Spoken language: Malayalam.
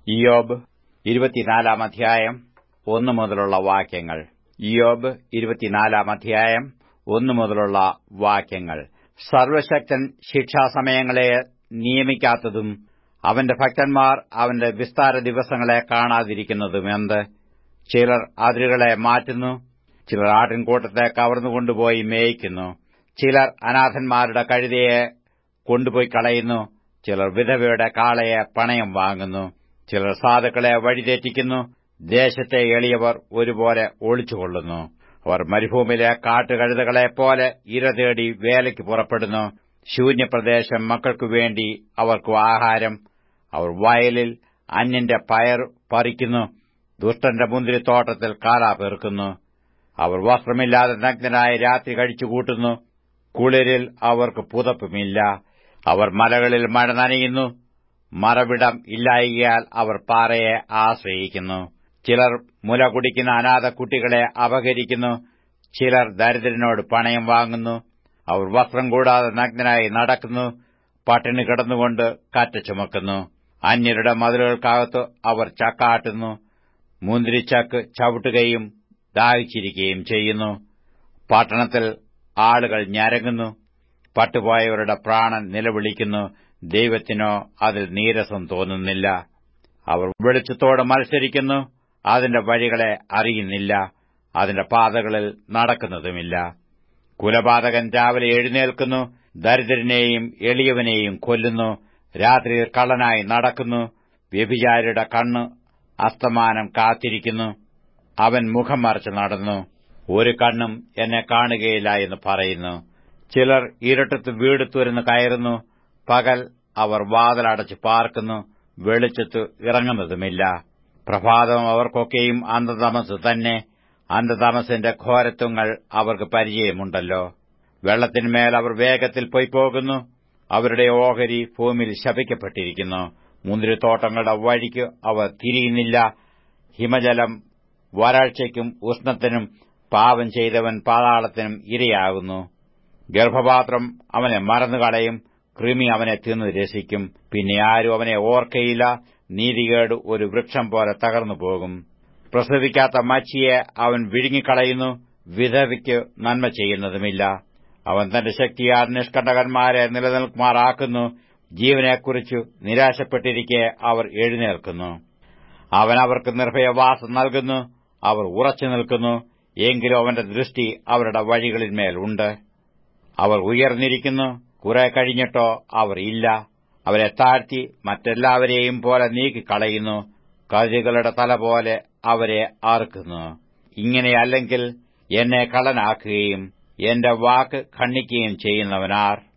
ഇയോബ് ഇരുപത്തിനാലാം അധ്യായം ഒന്നു മുതലുള്ള വാക്യങ്ങൾ ഇയോബ് ഇരുപത്തിനാലാം അധ്യായം ഒന്നു മുതലുള്ള വാക്യങ്ങൾ സർവശക്തൻ ശിക്ഷാസമയങ്ങളെ നിയമിക്കാത്തതും അവന്റെ ഭക്തന്മാർ അവന്റെ വിസ്താര ദിവസങ്ങളെ കാണാതിരിക്കുന്നതും എന്ത് ചിലർ അതിരുകളെ മാറ്റുന്നു ചിലർ ആട്ടിൻകൂട്ടത്തെ കവർന്നുകൊണ്ടുപോയി മേയിക്കുന്നു ചിലർ അനാഥന്മാരുടെ കഴുതയെ കൊണ്ടുപോയി കളയുന്നു ചിലർ വിധവയുടെ കാളയെ പണയം വാങ്ങുന്നു ചിലർ സാധുക്കളെ വഴിതെറ്റിക്കുന്നു ദേശത്തെ എളിയവർ ഒരുപോലെ ഒളിച്ചുകൊള്ളുന്നു അവർ മരുഭൂമിയിലെ കാട്ടുകഴുതകളെപ്പോലെ ഇര തേടി വേലയ്ക്ക് പുറപ്പെടുന്നു ശൂന്യപ്രദേശം മക്കൾക്കു വേണ്ടി അവർക്ക് ആഹാരം അവർ വയലിൽ അന്യന്റെ പയർ പറിക്കുന്നു ദുഷ്ടന്റെ മുന്തിരിത്തോട്ടത്തിൽ കാലാ പെറുക്കുന്നു അവർ വസ്ത്രമില്ലാതെ നഗ്നനായ രാത്രി കഴിച്ചുകൂട്ടുന്നു കുളിരിൽ അവർക്ക് പുതപ്പുമില്ല അവർ മലകളിൽ മഴ നനയുന്നു മറവിടം ഇല്ലായികയാൽ അവർ പാറയെ ആശ്രയിക്കുന്നു ചിലർ മുല കുടിക്കുന്ന അനാഥ കുട്ടികളെ അപഹരിക്കുന്നു ചിലർ ദരിദ്രനോട് പണയം വാങ്ങുന്നു അവർ വസ്ത്രം കൂടാതെ നഗ്നനായി നടക്കുന്നു പട്ടിണി കിടന്നുകൊണ്ട് കാറ്റ ചുമക്കുന്നു അന്യരുടെ മതിലുകൾക്കകത്ത് അവർ ചക്കാട്ടുന്നു മുന്തിരിച്ചക്ക് ചവിട്ടുകയും ദാഹിച്ചിരിക്കുകയും ചെയ്യുന്നു പട്ടണത്തിൽ ആളുകൾ ഞരങ്ങുന്നു പട്ടുപോയവരുടെ പ്രാണൻ നിലവിളിക്കുന്നു ദൈവത്തിനോ അതിൽ നീരസം തോന്നുന്നില്ല അവർ വെളിച്ചത്തോട് മത്സരിക്കുന്നു അതിന്റെ വഴികളെ അറിയുന്നില്ല അതിന്റെ പാതകളിൽ നടക്കുന്നതുമില്ല കുലപാതകൻ രാവിലെ എഴുന്നേൽക്കുന്നു ദരിദ്രനെയും എളിയവനെയും കൊല്ലുന്നു രാത്രിയിൽ കള്ളനായി നടക്കുന്നു വ്യഭിചാരിയുടെ കണ്ണ് അസ്തമാനം കാത്തിരിക്കുന്നു അവൻ മുഖം മറച്ച് നടന്നു ഒരു കണ്ണും എന്നെ കാണുകയില്ല എന്ന് പറയുന്നു ചിലർ ഇരട്ടത്ത് വീട് തുരന്ന് കയറുന്നു പകൽ അവർ വാതിലടച്ച് പാർക്കുന്നു വെളിച്ചത്ത് ഇറങ്ങുന്നതുമില്ല പ്രഭാതം അവർക്കൊക്കെയും അന്ധതമസ് തന്നെ അന്ധതമസിന്റെ ഘോരത്വങ്ങൾ അവർക്ക് പരിചയമുണ്ടല്ലോ വെള്ളത്തിന്മേൽ അവർ വേഗത്തിൽ പൊയ്പോകുന്നു അവരുടെ ഓഹരി ഭൂമിയിൽ ശപിക്കപ്പെട്ടിരിക്കുന്നു മുന്തിരിത്തോട്ടങ്ങളുടെ വഴിക്ക് അവർ തിരിയുന്നില്ല ഹിമജലം വരൾച്ചയ്ക്കും ഉഷ്ണത്തിനും പാപം ചെയ്തവൻ പാതാളത്തിനും ഇരയാകുന്നു ഗർഭപാത്രം അവനെ മറന്നുകളയും കൃമി അവനെ തിന്നു രസിക്കും പിന്നെ ആരും അവനെ ഓർക്കയില്ല നീതികേട് ഒരു വൃക്ഷം പോലെ തകർന്നു പോകും പ്രസവിക്കാത്ത മച്ചിയെ അവൻ വിഴുങ്ങിക്കളയുന്നു വിധവയ്ക്ക് നന്മ ചെയ്യുന്നതുമില്ല അവൻ തന്റെ ശക്തിയാൽ നിഷ്കണ്ടകന്മാരെ നിലനിൽക്കുമാറാക്കുന്നു ജീവനെക്കുറിച്ചു നിരാശപ്പെട്ടിരിക്കെ അവർ എഴുന്നേൽക്കുന്നു അവൻ അവർക്ക് നിർഭയവാസം നൽകുന്നു അവർ ഉറച്ചു നിൽക്കുന്നു എങ്കിലും അവന്റെ ദൃഷ്ടി അവരുടെ വഴികളിന്മേലുണ്ട് അവർ ഉയർന്നിരിക്കുന്നു കുറെ കഴിഞ്ഞിട്ടോ അവർ ഇല്ല അവരെ താഴ്ത്തി മറ്റെല്ലാവരെയും പോലെ നീക്കിക്കളയുന്നു കഴുകുകളുടെ തല പോലെ അവരെ ആർക്കുന്നു ഇങ്ങനെയല്ലെങ്കിൽ എന്നെ കള്ളനാക്കുകയും എന്റെ വാക്ക് ഖണ്ഡിക്കുകയും ചെയ്യുന്നവനാർ